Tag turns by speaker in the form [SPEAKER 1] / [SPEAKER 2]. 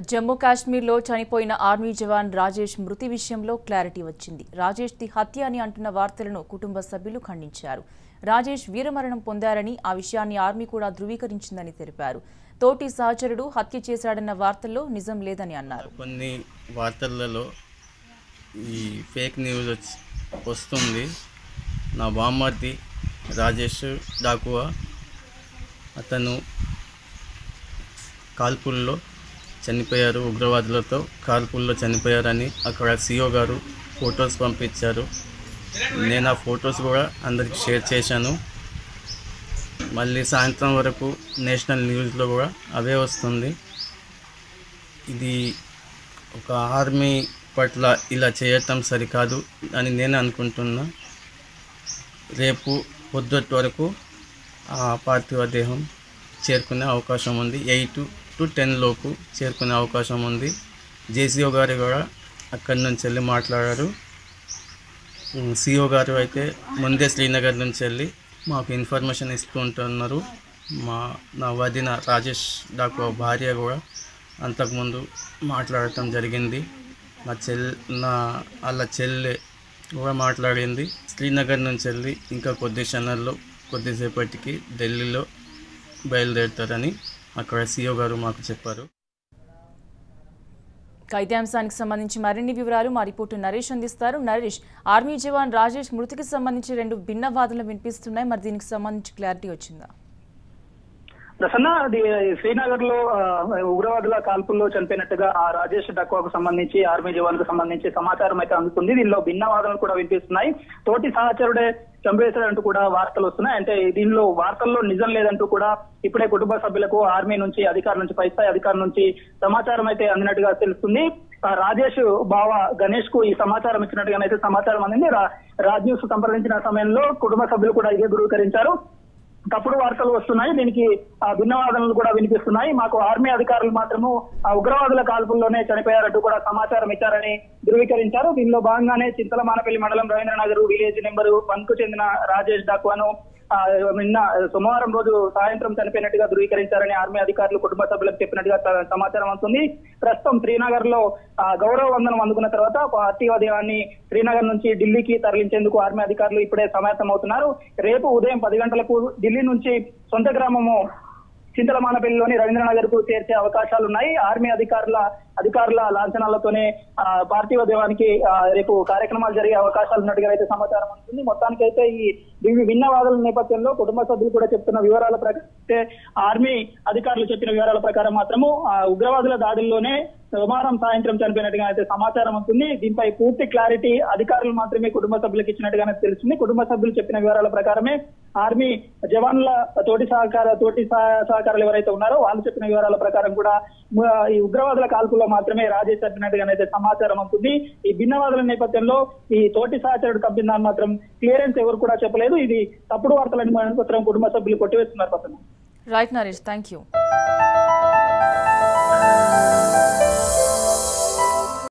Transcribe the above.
[SPEAKER 1] జమ్మూ కాశ్మీర్లో చనిపోయిన ఆర్మీ జవాన్ రాజేష్ మృతి విషయంలో క్లారిటీ వచ్చింది రాజేష్ ది హత్య అని అంటున్న వార్తలను కుటుంబ సభ్యులు ఖండించారు రాజేష్ వీరమరణం పొందారని ఆ విషయాన్ని ఆర్మీ కూడా ధృవీకరించిందని తెలిపారు తోటి సహచరుడు హత్య చేశాడన్న వార్తల్లో నిజం లేదని అన్నారు
[SPEAKER 2] కొన్ని వార్తలలో ఈ ఫేక్ న్యూస్ వచ్చి వస్తుంది నా బామ్మర్ది రాజేష్ డాకువా అతను కాల్పుల్లో చనిపోయారు ఉగ్రవాదులతో కాల్పుల్లో చనిపోయారని అక్కడ సిఓ గారు ఫొటోస్ పంపించారు నేను ఆ ఫొటోస్ కూడా అందరికి షేర్ చేశాను మళ్ళీ సాయంత్రం వరకు నేషనల్ న్యూస్లో కూడా అవే వస్తుంది ఇది ఒక ఆర్మీ పట్ల ఇలా చేయటం సరికాదు అని నేను అనుకుంటున్నా రేపు పొద్దుటి వరకు ఆ పార్థివ దేహం చేరుకునే అవకాశం ఉంది ఎయిట్ టు టెన్ లోపు చేరుకునే అవకాశం ఉంది జేసీఓ గారు కూడా అక్కడి నుంచి వెళ్ళి మాట్లాడారు సిఓ గారు అయితే ముందే శ్రీనగర్ నుంచి వెళ్ళి మాకు ఇన్ఫర్మేషన్ ఇస్తూ ఉంటున్నారు మా నా వదిన రాజేష్ డాకు భార్య కూడా అంతకుముందు మాట్లాడటం జరిగింది నా చెల్ నా వాళ్ళ చెల్లె కూడా మాట్లాడింది శ్రీనగర్ నుంచి వెళ్ళి ఇంకా కొద్ది క్షణాల్లో కొద్దిసేపటికి ఢిల్లీలో బయలుదేరుతారని అక్కడ సీఓ గారు మాకు చెప్పారు
[SPEAKER 1] ఇక ఇదే అంశానికి సంబంధించి మరిన్ని వివరాలు మా రిపోర్టర్ నరేష్ అందిస్తారు నరేష్ ఆర్మీ జవాన్ రాజేష్ మృతికి సంబంధించి రెండు భిన్న వాదనలు వినిపిస్తున్నాయి మరి దీనికి సంబంధించి క్లారిటీ వచ్చిందా
[SPEAKER 3] ప్రసన్న అది శ్రీనగర్ లో ఆ, ఉగ్రవాదుల కాల్పుల్లో చనిపోయినట్టుగా ఆ రాజేష్ డక్వాకు సంబంధించి ఆర్మీ జవాన్ కు సంబంధించి సమాచారం అయితే అందుతుంది దీనిలో భిన్న వాదనలు కూడా వినిపిస్తున్నాయి తోటి సహచరుడే చంపేశాడంటూ కూడా వార్తలు వస్తున్నాయి అంటే దీనిలో వార్తల్లో నిజం లేదంటూ కూడా ఇప్పుడే కుటుంబ సభ్యులకు ఆర్మీ నుంచి అధికారుల నుంచి పై స్థాయి అధికారుల నుంచి సమాచారం అయితే అందినట్టుగా తెలుస్తుంది ఆ రాజేష్ బావ గణేష్ కు ఈ సమాచారం ఇచ్చినట్టుగానైతే సమాచారం అందింది రా- రాజ్ న్యూస్ సంప్రదించిన సమయంలో కుటుంబ సభ్యులు కూడా ఇదే ధృవీకరించారు తప్పుడు వార్తలు వస్తున్నాయి దీనికి ఆ, భిన్న వాదనలు కూడా వినిపిస్తున్నాయి మాకు ఆర్మీ అధికారులు మాత్రము ఆ ఉగ్రవాదుల కాల్పుల్లోనే చనిపోయారంటూ కూడా సమాచారం ఇచ్చారని ధృవీకరించారు దీనిలో భాగంగానే చింతలమానపల్లి మండలం రవీంద్రనగర్ విలేజ్ నెంబర్ వన్ కు చెందిన రాజేష్ డాక్వాను ఆ, నిన్న సోమవారం రోజు సాయంత్రం చనిపోయినట్టుగా ధృవీకరించారని ఆర్మీ అధికారులు కుటుంబ సభ్యులకు చెప్పినట్టుగా స- సమాచారం అందుతుంది ప్రస్తుతం శ్రీనగర్ లో ఆ, గౌరవ వందనం అందుకున్న తర్వాత పార్థివ దేహాన్ని శ్రీనగర్ నుంచి ఢిల్లీకి తరలించేందుకు ఆర్మీ అధికారులు ఇప్పుడే సమాయత్తం అవుతున్నారు రేపు ఉదయం పది గంటలకు ఢిల్లీ నుంచి సొంత గ్రామము చింతలమానపల్లిలోని రవీంద్రనగర్ కు చేర్చే అవకాశాలు ఉన్నాయి ఆర్మీ అధికారుల అధికారుల లాంఛనాలతోనే ఆ, పార్థివ దేవానికి ఆ, రేపు కార్యక్రమాలు జరిగే అవకాశాలు ఉన్నట్టుగా అయితే సమాచారం ఉంటుంది మొత్తానికైతే ఈ ఇవి భిన్న వాదనల నేపథ్యంలో కుటుంబ సభ్యులు కూడా చెప్తున్న వివరాల ప్రకారం అయితే ఆర్మీ అధికారులు చెప్పిన వివరాల ప్రకారం మాత్రము ఆ ఉగ్రవాదుల దాడుల్లోనే సోమవారం సాయంత్రం చనిపోయినట్టుగా అయితే సమాచారం ఉంటుంది దీనిపై పూర్తి క్లారిటీ అధికారులు మాత్రమే కుటుంబ సభ్యులకు ఇచ్చినట్టుగానే తెలుస్తుంది కుటుంబ సభ్యులు చెప్పిన వివరాల ప్రకారమే ఆర్మీ జవాన్ల తోటి సహకార తోటి సహ- సహకారాలు ఎవరైతే ఉన్నారో వాళ్ళు చెప్పిన వివరాల ప్రకారం కూడా మ- ఈ ఉగ్రవాదుల కాల్పుల్లో మాత్రమే రాజేష్ చెప్పినట్టుగానైతే సమాచారం ఉంటుంది ఈ భిన్నవాదుల నేపథ్యంలో ఈ తోటి సహచరుడు కంపిందని మాత్రం క్లియరెన్స్ ఎవరు కూడా చెప్పలేదు ఇది తప్పుడు వార్తలని మాత్రం కుటుంబ సభ్యులు కొట్టివేస్తున్నారు పక్కన
[SPEAKER 1] రైట్ నరేష్ థ్యాంక్ యూ